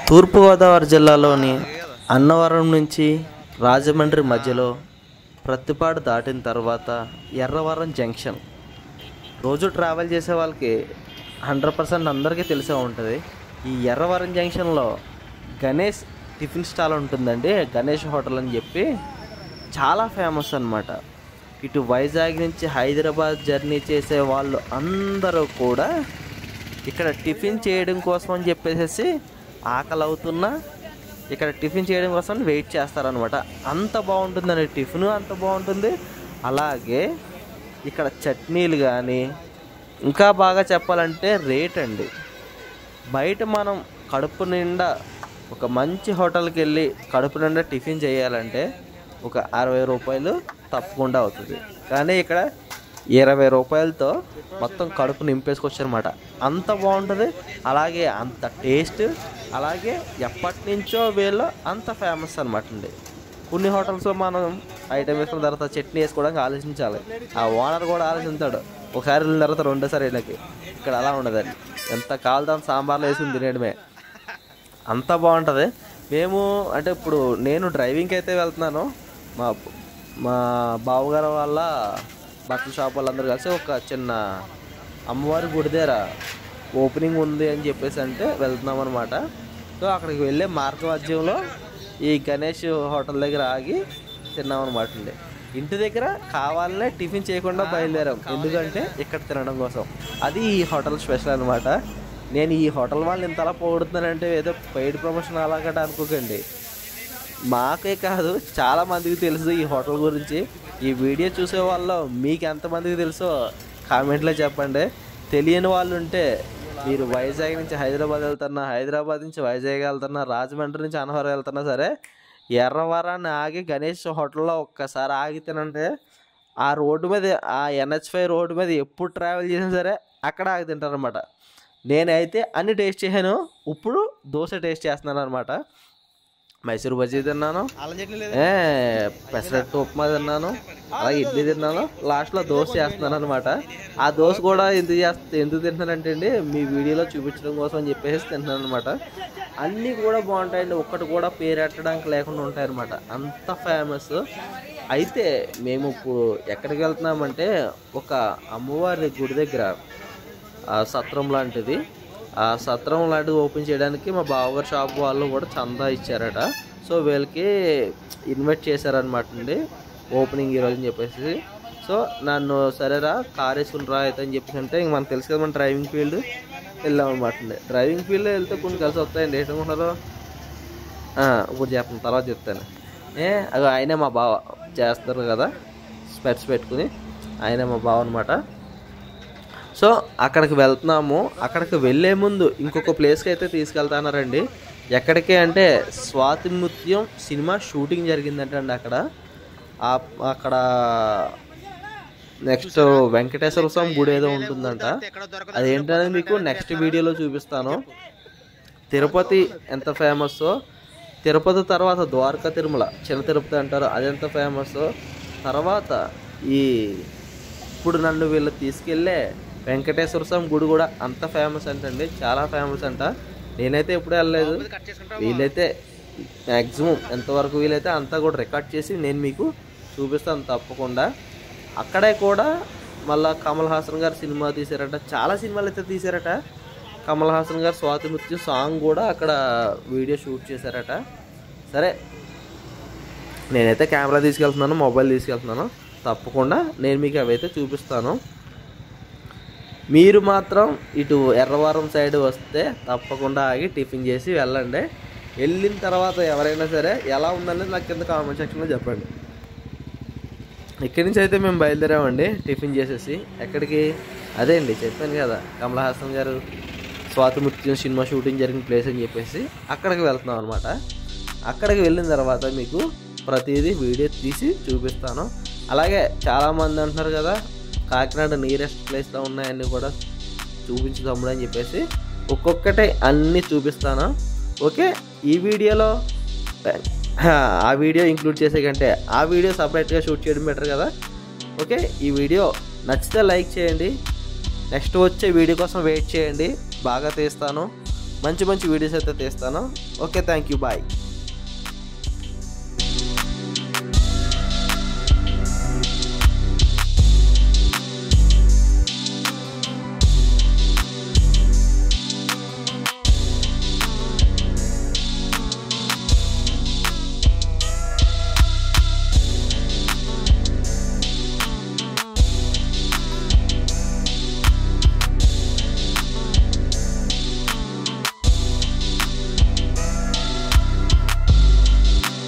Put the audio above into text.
తూర్పుగోదావరి జిల్లాలోని అన్నవరం నుంచి రాజమండ్రి మధ్యలో ప్రత్తిపాడు దాటిన తర్వాత ఎర్రవరం జంక్షన్ రోజు ట్రావెల్ చేసే వాళ్ళకి హండ్రెడ్ పర్సెంట్ అందరికీ తెలిసే ఉంటుంది ఈ ఎర్రవరం జంక్షన్లో గణేష్ టిఫిన్ స్టాల్ ఉంటుందండి గణేష్ హోటల్ అని చెప్పి చాలా ఫేమస్ అన్నమాట ఇటు వైజాగ్ నుంచి హైదరాబాద్ జర్నీ చేసే వాళ్ళు అందరూ కూడా ఇక్కడ టిఫిన్ చేయడం కోసం అని చెప్పేసి ఆకలి అవుతున్నా ఇక్కడ టిఫిన్ చేయడం కోసం వెయిట్ చేస్తారనమాట అంత బాగుంటుందండి టిఫిన్ అంత బాగుంటుంది అలాగే ఇక్కడ చట్నీలు కానీ ఇంకా బాగా చెప్పాలంటే రేట్ అండి బయట మనం కడుపు నిండా ఒక మంచి హోటల్కి వెళ్ళి కడుపు నిండా టిఫిన్ చేయాలంటే ఒక అరవై రూపాయలు తప్పకుండా అవుతుంది కానీ ఇక్కడ ఇరవై రూపాయలతో మొత్తం కడుపు నింపేసుకొచ్చారనమాట అంత బాగుంటుంది అలాగే అంత టేస్ట్ అలాగే ఎప్పటి నుంచో వీళ్ళు అంత ఫేమస్ అనమాట అండి కొన్ని హోటల్స్లో మనం ఐటమ్ వేసుకున్న తర్వాత చట్నీ వేసుకోవడానికి ఆలోచించాలి ఆ ఓనర్ కూడా ఆలోచించాడు ఒకసారి వెళ్ళిన తర్వాత రెండోసారి వెళ్ళకి ఇక్కడ అలా ఉండదండి ఎంత కాలుదాం సాంబార్లో వేసుకుని తినేయడమే అంత బాగుంటుంది మేము అంటే ఇప్పుడు నేను డ్రైవింగ్కి అయితే వెళ్తున్నాను మా మా బావగారు వాళ్ళ బట్టల షాప్ వాళ్ళందరూ కలిసి ఒక చిన్న అమ్మవారి గుడి దగ్గర ఓపెనింగ్ ఉంది అని చెప్పేసి అంటే వెళ్తున్నాం అనమాట సో అక్కడికి వెళ్ళే మార్గమధ్యంలో ఈ గణేష్ హోటల్ దగ్గర ఆగి తిన్నాం అనమాట అండి ఇంటి దగ్గర కావాలనే టిఫిన్ చేయకుండా బయలుదేరాం ఎందుకంటే ఇక్కడ తినడం కోసం అది ఈ హోటల్ స్పెషల్ అనమాట నేను ఈ హోటల్ వాళ్ళు ఇంతలా పొగుడుతున్నానంటే ఏదో పెయిడ్ ప్రమోషన్ అలాగట అనుకోకండి మాకే కాదు చాలా మందికి తెలుసు ఈ హోటల్ గురించి ఈ వీడియో చూసే వాళ్ళు మీకు ఎంతమందికి తెలుసో కామెంట్లో చెప్పండి తెలియని వాళ్ళు ఉంటే మీరు వైజాగ్ నుంచి హైదరాబాద్ వెళ్తున్నా హైదరాబాద్ నుంచి వైజాగ్ వెళ్తున్నా రాజమండ్రి నుంచి అనవరం వెళ్తున్నా సరే ఎర్రవరాన్ని ఆగి గణేష్ హోటల్లో ఒక్కసారి ఆగి తినంటే ఆ రోడ్డు మీద ఆ ఎన్హెచ్ ఫైవ్ రోడ్డు మీద ఎప్పుడు ట్రావెల్ చేసినా సరే అక్కడ ఆగి తింటారనమాట నేనైతే అన్ని టేస్ట్ చేశాను ఇప్పుడు దోశ టేస్ట్ చేస్తున్నాను అనమాట మైసూర్ బజ్జీ తిన్నాను ఏ పెసరట్టు ఉప్మా తిన్నాను అలాగే ఇడ్లీ తిన్నాను లాస్ట్లో దోశ చేస్తున్నాను అనమాట ఆ దోశ కూడా ఎందుకు చేస్తా ఎందుకు తింటున్నానంటే అండి మీ వీడియోలో చూపించడం కోసం అని చెప్పేసి తింటున్నాను అనమాట అన్నీ కూడా బాగుంటాయండి ఒక్కటి కూడా పేరెట్టడానికి లేకుండా ఉంటాయన్నమాట అంత ఫేమస్ అయితే మేము ఇప్పుడు ఎక్కడికి వెళ్తున్నామంటే ఒక అమ్మవారి గుడి దగ్గర ఆ సత్రం లాంటిది ఆ సత్రం లాంటిది ఓపెన్ చేయడానికి మా బావగారు షాప్ వాళ్ళు కూడా చందా ఇచ్చారట సో వీళ్ళకి ఇన్వైట్ చేశారనమాట అండి ఓపెనింగ్ ఈరోజు అని చెప్పేసి సో నన్ను సరేరా కార్ వేసుకుని రా అయితే అని చెప్పేసి అంటే ఇంక మనకు తెలుసు కదా మన డ్రైవింగ్ ఫీల్డ్ వెళ్ళాం అనమాట అండి డ్రైవింగ్ ఫీల్డ్ వెళ్తే కొన్ని కలిసి వస్తాయండి ఏంటనుకుంటున్నారు ఆ, ఇప్పుడు చెప్తాను తర్వాత చెప్తాను ఏ అది ఆయనే మా బావ చేస్తారు కదా స్పెట్స్ పెట్టుకుని ఆయనే మా బావ అనమాట సో అక్కడికి వెళ్తున్నాము అక్కడికి వెళ్ళే ముందు ఇంకొక ప్లేస్కి అయితే తీసుకెళ్తానారండి ఎక్కడికి అంటే స్వాతి ముత్యం సినిమా షూటింగ్ జరిగిందంట అండి అక్కడ ఆ- అక్కడ నెక్స్ట్ వెంకటేశ్వర స్వామి గుడి ఏదో ఉంటుందంట అదేంటనేది మీకు నెక్స్ట్ వీడియోలో చూపిస్తాను తిరుపతి ఎంత ఫేమస్ తిరుపతి తర్వాత ద్వారకా తిరుమల చిన్న తిరుపతి అంటారు అది ఎంత ఫేమస్ తర్వాత ఈ ఇప్పుడు నన్ను వీళ్ళు తీసుకెళ్ళే వెంకటేశ్వర స్వామి గుడి కూడా అంత ఫేమస్ అంటండి చాలా ఫేమస్ అంట నేనైతే ఎప్పుడు వెళ్ళలేదు వీలైతే మ్యాక్సిమం ఎంతవరకు వీలైతే అంతా కూడా రికార్డ్ చేసి నేను మీకు చూపిస్తాను తప్పకుండా అక్కడే కూడా మళ్ళా కమల్ హాసన్ గారు సినిమా తీశారట చాలా సినిమాలు అయితే తీశారట కమల్ హాసన్ గారు స్వాతి ముత్యం సాంగ్ కూడా అక్కడ వీడియో షూట్ చేశారట సరే నేనైతే కెమెరా తీసుకెళ్తున్నాను మొబైల్ తీసుకెళ్తున్నాను తప్పకుండా నేను మీకు అవైతే చూపిస్తాను మీరు మాత్రం ఇటు ఎర్రవరం సైడ్ వస్తే తప్పకుండా ఆగి టిఫిన్ చేసి వెళ్ళండి వెళ్ళిన తర్వాత ఎవరైనా సరే ఎలా ఉందనేది నాకు కింద కామెంట్ సెక్షన్లో చెప్పండి ఇక్కడి నుంచి అయితే మేము బయలుదేరామండి టిఫిన్ చేసేసి ఎక్కడికి అదే అండి చెప్పాను కదా కమల్ హాసన్ గారు స్వాతిముత్యం సినిమా షూటింగ్ జరిగిన ప్లేస్ అని చెప్పేసి అక్కడికి వెళ్తున్నాం అనమాట అక్కడికి వెళ్ళిన తర్వాత మీకు ప్రతిదీ వీడియో తీసి చూపిస్తాను అలాగే చాలామంది అంటున్నారు కదా కాకినాడ నియరెస్ట్ ప్లేస్లో ఉన్నాయన్నీ కూడా చూపించు తమ్ముడు అని చెప్పేసి ఒక్కొక్కటి అన్నీ చూపిస్తాను ఓకే ఈ వీడియోలో ఆ వీడియో ఇంక్లూడ్ చేసే కంటే ఆ వీడియో సపరేట్గా షూట్ చేయడం బెటర్ కదా ఓకే ఈ వీడియో నచ్చితే లైక్ చేయండి నెక్స్ట్ వచ్చే వీడియో కోసం వెయిట్ చేయండి బాగా తీస్తాను మంచి మంచి వీడియోస్ అయితే తీస్తాను ఓకే థ్యాంక్ యూ బాయ్